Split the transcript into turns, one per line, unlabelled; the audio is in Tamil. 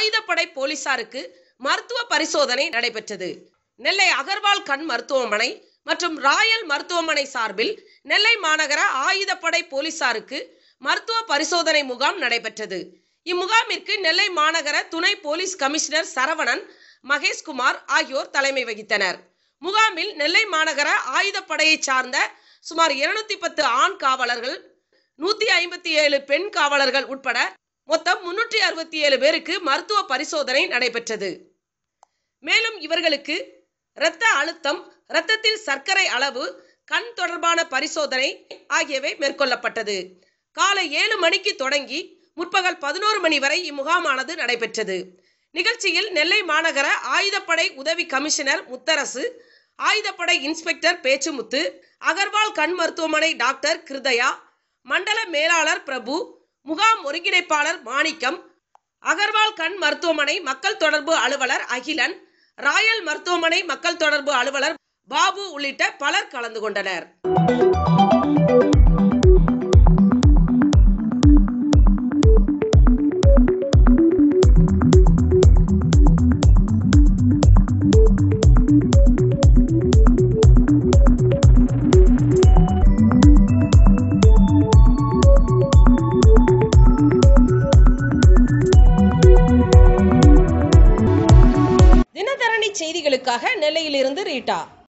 ஆயுதப்படை போலீசாருக்கு மருத்துவ பரிசோதனை நடைபெற்றது நெல்லை அகர்வால் கண் மருத்துவமனை மற்றும் ராயல் மருத்துவமனை சார்பில் நெல்லை மாநகர ஆயுதப்படை போலீசாருக்கு மருத்துவ பரிசோதனை முகாம் நடைபெற்றது இம்முகாமிற்கு நெல்லை மாநகர துணை போலீஸ் கமிஷனர் சரவணன் மகேஷ்குமார் ஆகியோர் தலைமை வகித்தனர் முகாமில் நெல்லை மாநகர ஆயுதப்படையை சார்ந்த சுமார் இருநூத்தி பத்து ஆண் காவலர்கள் நூத்தி ஐம்பத்தி ஏழு பெண் காவலர்கள் உட்பட மொத்தம் முன்னூற்றி அறுபத்தி ஏழு பேருக்கு மருத்துவ பரிசோதனை நடைபெற்றது மேலும் இவர்களுக்கு இரத்த அழுத்தம் இரத்தத்தில் சர்க்கரை அளவு கண் தொடர்பான பரிசோதனை ஆகியவை மேற்கொள்ளப்பட்டது காலை ஏழு மணிக்கு தொடங்கி முற்பகல் பதினோரு மணி வரை இம்முகாமானது நடைபெற்றது நிகழ்ச்சியில் நெல்லை மாநகர ஆயுதப்படை உதவி கமிஷனர் முத்தரசு ஆயுதப்படை இன்ஸ்பெக்டர் பேச்சுமுத்து அகர்வால் கண் மருத்துவமனை டாக்டர் கிருதயா மண்டல மேலாளர் பிரபு முகாம் ஒருங்கிணைப்பாளர் மாணிக்கம் அகர்வால் கண் மருத்துவமனை மக்கள் தொடர்பு அலுவலர் அகிலன் ராயல் மருத்துவமனை மக்கள் தொடர்பு அலுவலர் பாபு உள்ளிட்ட பலர் கலந்து கொண்டனர் தினதரணி செய்திகளுக்காக நெல்லையிலிருந்து ரீட்டா